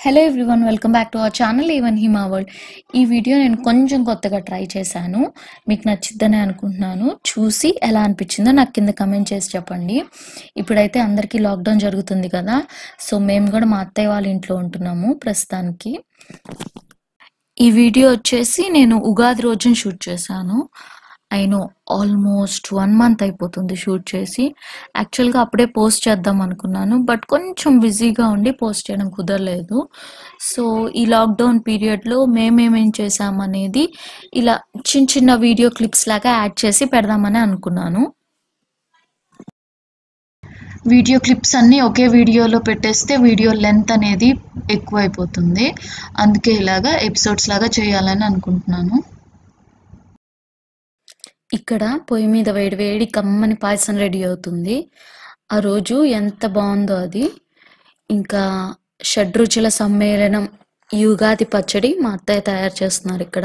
Hello everyone welcome back to our channel ఈవెన్ Hima world ఈ video నేను కొంచెం కొత్తగా ట్రై చేశాను మీకు నచ్చిద్దని అనుకుంటున్నాను చూసి ఎలా అనిపించిందో నాకు కింద కమెంట్ చేసి చెప్పండి ఇప్పుడైతే అందరికీ లాక్డౌన్ జరుగుతుంది కదా సో మేము కూడా మా అత్తయ్య వాళ్ళ ఇంట్లో ఉంటున్నాము ప్రస్తుతానికి ఈ వీడియో వచ్చేసి నేను ఉగాది రోజున షూట్ చేశాను I know almost one month అయిపోతుంది షూట్ చేసి యాక్చువల్గా అప్పుడే పోస్ట్ చేద్దాం అనుకున్నాను బట్ కొంచెం బిజీగా ఉండి పోస్ట్ చేయడం కుదరలేదు సో ఈ లాక్డౌన్ పీరియడ్లో మేమేమేం చేసామనేది ఇలా చిన్న చిన్న వీడియో క్లిప్స్ లాగా యాడ్ చేసి పెడదామని అనుకున్నాను వీడియో క్లిప్స్ అన్నీ ఒకే వీడియోలో పెట్టేస్తే వీడియో లెంత్ అనేది ఎక్కువైపోతుంది అందుకే ఇలాగా ఎపిసోడ్స్ లాగా చేయాలని అనుకుంటున్నాను ఇక్కడ పొయ్యి మీద వేడి వేడి కమ్మని పాయసం రెడీ అవుతుంది ఆ రోజు ఎంత బాగుందో అది ఇంకా షడ్రుచుల సమ్మేళనం ఈ ఉగాది పచ్చడి మా అత్తయ్య తయారు చేస్తున్నారు ఇక్కడ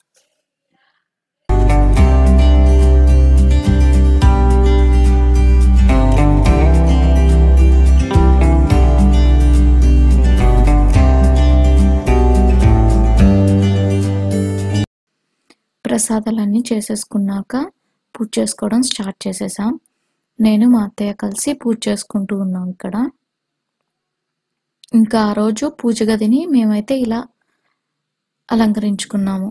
ప్రసాదాలన్నీ చేసేసుకున్నాక పూజ చేసుకోవడం స్టార్ట్ చేసేసాం నేను మా అత్తయ్య కలిసి పూజ చేసుకుంటూ ఉన్నాం ఇక్కడ ఇంకా ఆ రోజు పూజ గదిని మేమైతే ఇలా అలంకరించుకున్నాము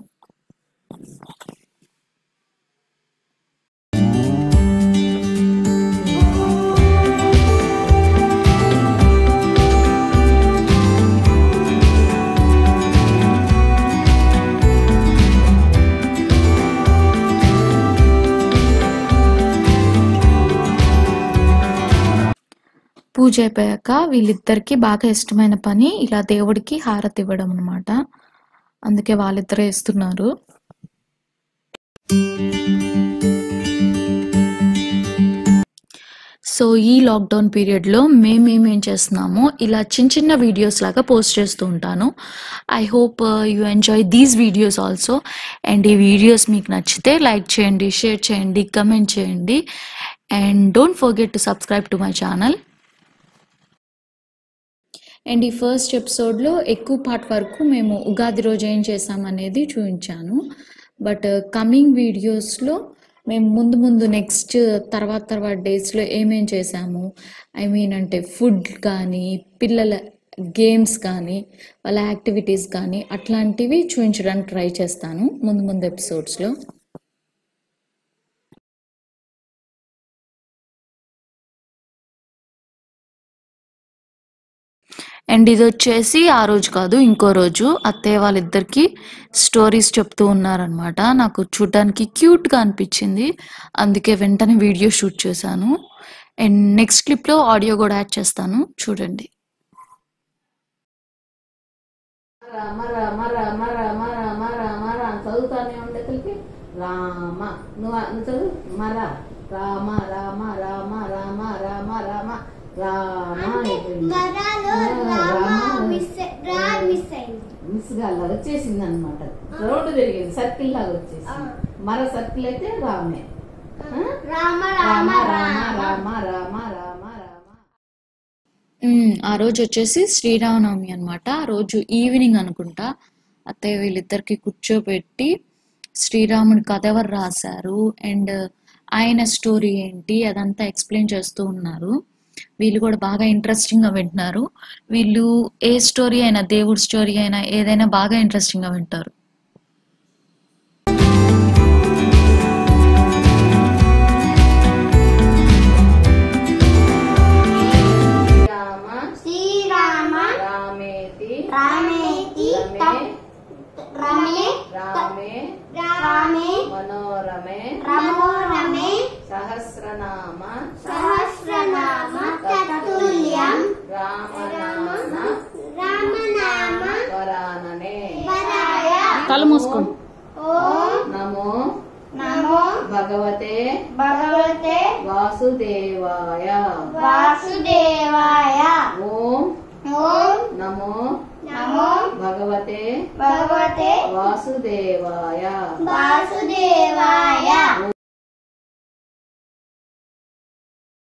పూజ అయిపోయాక వీళ్ళిద్దరికి బాగా ఇష్టమైన పని ఇలా దేవుడికి హారతి ఇవ్వడం అనమాట అందుకే వాళ్ళిద్దరే ఇస్తున్నారు సో ఈ లాక్డౌన్ పీరియడ్లో మేమేమేం చేస్తున్నామో ఇలా చిన్న చిన్న వీడియోస్ లాగా పోస్ట్ చేస్తూ ఉంటాను I hope you enjoy these videos also and ఈ వీడియోస్ మీకు నచ్చితే లైక్ చేయండి షేర్ చేయండి కమెంట్ చేయండి and don't forget to subscribe to my channel and ఈ ఫస్ట్ ఎపిసోడ్లో ఎక్కువ పార్ట్ వరకు మేము ఉగాది రోజు ఏం చేసామనేది చూపించాను బట్ కమింగ్ వీడియోస్లో మేము ముందు ముందు నెక్స్ట్ తర్వాత తర్వాత డేస్లో ఏమేం చేసాము ఐ మీన్ అంటే ఫుడ్ కానీ పిల్లల గేమ్స్ కానీ వాళ్ళ యాక్టివిటీస్ కానీ అట్లాంటివి చూపించడానికి ట్రై చేస్తాను ముందు ముందు ఎపిసోడ్స్లో అండ్ ఇది వచ్చేసి ఆ రోజు కాదు ఇంకో రోజు అత్తయ్య వాళ్ళిద్దరికి స్టోరీస్ చెప్తూ ఉన్నారనమాట నాకు చూడడానికి క్యూట్గా అనిపించింది అందుకే వెంటనే వీడియో షూట్ చేశాను అండ్ నెక్స్ట్ క్లిప్లో ఆడియో కూడా యాడ్ చేస్తాను చూడండి రామ రామ రామ రామ రామ రామ రామ చదువుతానే ఉండే తెలిపి రామ నువ్వు నువ్వు చదువు మర రామ రామ రామ రామ రామ రామ రామ అయిపోయింది. మరాలో ఆ, రామ రామ మిస్ రా మిస్ అయింది మిస్ గాల వచ్చేసింది అనమాట రౌండ్ తిరిగింది సర్కిల్ లాగా వచ్చేసి ఆ. మర సర్కిల్ అయితే రామే ఆ? రామ రామ రామ రామ రామ రామ రామ రామ రామ మ్మ్, ఆ రోజు వచ్చేసి శ్రీరామనవమి అనమాట ఆ రోజు ఈవినింగ్ అనుకుంటా అత్తయ్య వీళ్ళిద్దరికి కూర్చోబెట్టి శ్రీరాముడి కథ ఎవరు రాశారు అండ్ ఆయన స్టోరీ ఏంటి అదంతా ఎక్స్ప్లెయిన్ చేస్తూ ఉన్నారు వీళ్ళు కూడా బాగా ఇంట్రెస్టింగ్ గా వింటున్నారు వీళ్ళు ఏ స్టోరీ అయినా దేవుడి స్టోరీ అయినా ఏదైనా బాగా ఇంట్రెస్టింగ్ గా వింటారు రామ శ్రీరామ రామేతి రామేతి రమే రమే రామే రామే మనోరమే రమోరమే సహస్రనామ సహస్రనామ తత్తుల్యం రామనామ రామనామ వరాననే వరాయ కళ్ళు మూసుకోండి ఓం నమో నమో భగవతే భగవతే వాసుదేవాయ వాసుదేవాయ ఓం ఓం నమో నమో భగవతే భగవతే వాసుదేవాయ వాసుదేవాయ